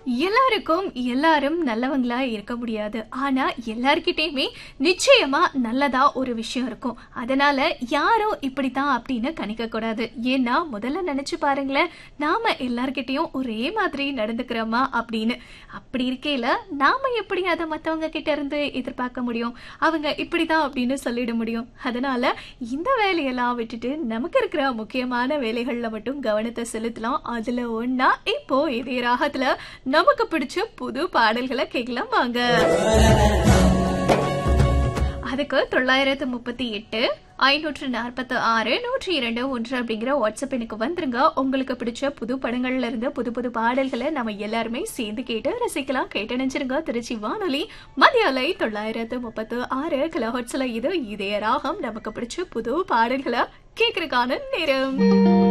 எல்லாருக்கும் எல்லாரும் நல்லவங்களா இருக்க முடியாது ஆனா எல்லார்கிட்டயுமே நிச்சயமா நல்லதா ஒரு விஷயம் இருக்கும் அதனால யாரும் இப்படித்தான் அப்படின்னு கணிக்க கூடாது ஏன்னா முதல்ல நினைச்சு பாருங்களேன் நாம எல்லார்கிட்டயும் ஒரே மாதிரி நடந்துக்கிறோமா அப்படின்னு அப்படி இருக்கையில நாம எப்படி அதை மத்தவங்க கிட்ட இருந்து எதிர்பார்க்க முடியும் அவங்க இப்படிதான் அப்படின்னு சொல்லிட முடியும் அதனால இந்த வேலையெல்லாம் விட்டுட்டு நமக்கு இருக்கிற முக்கியமான வேலைகள்ல மட்டும் கவனத்தை செலுத்தலாம் அதுல ஒண்ணா இப்போ இதே ராகத்துல நமக்கு பிடிச்ச புது பாடல்களை கேட்கலாம் வாங்க அதுக்கு தொள்ளாயிரத்து முப்பத்தி எட்டு ஐநூற்று நாற்பத்தி ஆறு நூற்றி இரண்டு ஒன்று அப்படிங்கிற வாட்ஸ்அப் எனக்கு வந்துருங்க உங்களுக்கு பிடிச்ச புது படங்கள்ல இருந்து புது புது பாடல்களை நம்ம எல்லாருமே சேர்ந்து கேட்டு ரசிக்கலாம் கேட்டு நினைச்சிருங்க திருச்சி வானொலி மதியாலை தொள்ளாயிரத்து முப்பத்து ஆறு கிலோஹர்ட்ஸ்ல இது இதே ராகம் நமக்கு பிடிச்ச புது பாடல்களை கேட்கறதுக்கான நேரம்